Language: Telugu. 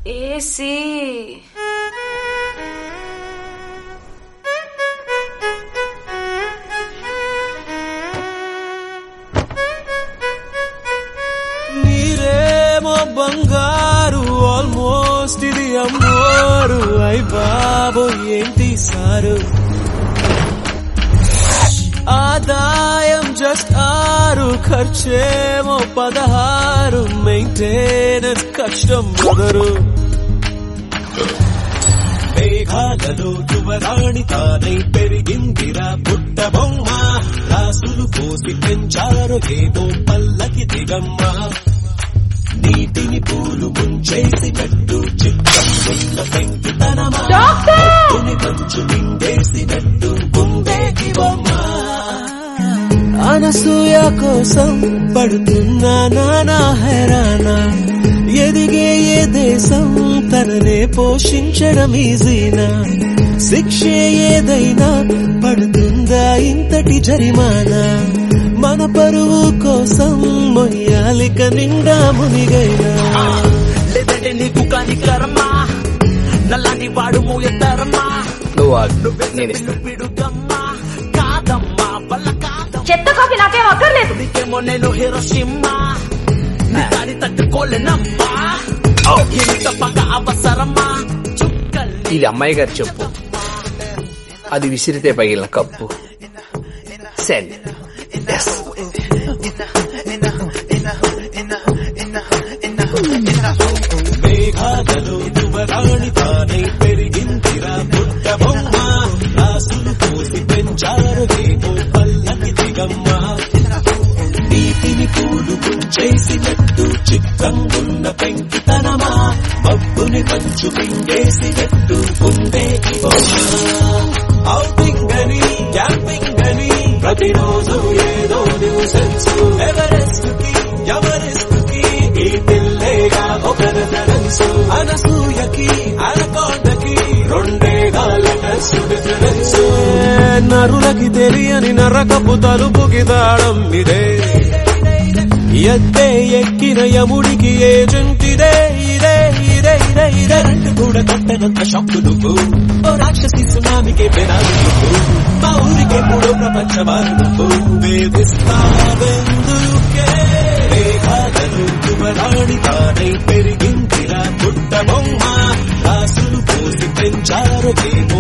ఏసీ నీరేమో బంగారు ఆల్మోస్ట్ ఇది అమ్మోరు అయ్ బాబో ఏంటి సారు ఆదాయం జస్ట్ ఆరు ఖర్చేమో పదహారు మెయింటెనెన్స్ కష్టం మొదరు మేఘాలలో యువరాణి తానై పెరిగిందిరా పుట్ట బొమ్మ రాసులు పోసి పెంచారు ఏదో పల్లకి దిగమ్మ నీటిని పూలు ముంచేసినట్టు చిత్తం ఉన్న పెంకితనమా కొన్ని మంచు మింగేసినట్టు గుండేకి బొమ్మ అనసూయ కోసం పడుతున్నా నానా హైరానా ఎదిగే ఏ దేశం తననే పోషించడం ఈజీనా శిక్షే ఏదైనా పడుతుందా ఇంతటి జరిమానా మన పరువు కోసం మొయ్యాలిక నిండా మునిగైనా లేదంటే నీకు కాని కర్మ నల్లని వాడు మూయతరమా నువ్వు ఆగు నేను ఇస్తాను విడుగమ్మా కాదమ్మా వల్ల కాదమ్మా చెత్త కాఫీ నాకేం అక్కర్లేదు నీకేమో నేను హీరోషిమ్మా నీ దాడి తట్టుకోలేనమ్మా ఇంత పగ అవసరమా చుక్కల్ని ఇది అమ్మాయి గారు చెప్పు అది విసిరితే పగిలిన కప్పు సెండ్ ఎస్ మేఘాలలో యువరాణి తానై పెరిగిందిరా పుట్ట బొమ్మ రాసులు పోసి పెంచారు ఏమో పల్లకి దిగమ్మ నీటిని పూలు చేసినట్టు చిత్రంగున్న పెంకితనమా మబ్బుని మంచు మింగేసినట్టు గుండేకి ఔటింగ్ అని క్యాంపింగ్ అని ప్రతిరోజు ఏదో న్యూసెన్స్ ఎవరెస్ట్ కి ఎవరెస్ట్ కి ఈ పిల్లేగా ఒక రెఫరెన్స్ అనసూయకి అనకొండకి రెండేగా లెటర్స్ డిఫరెన్స్ నరులకి తెలియని నరకపు తలుపుకి దాడం ఇదే ఎత్తే ఎక్కిన యముడికి ఏజెంటిదే ఇదే ఇదే ఇదే ఇదే రెండు కూడా కట్టనంత షాక్ నువ్వు ఓ రాక్షసి సునామికే పెనాలి నువ్వు మా ఊరికే మూడో ప్రపంచవారు నువ్వు వేధిస్తావెందుకే మేఘాలను యువరాణి తానై పెరిగిందిరా పుట్ట బొమ్మ రాసులు పోసి పెంచారు ఏమో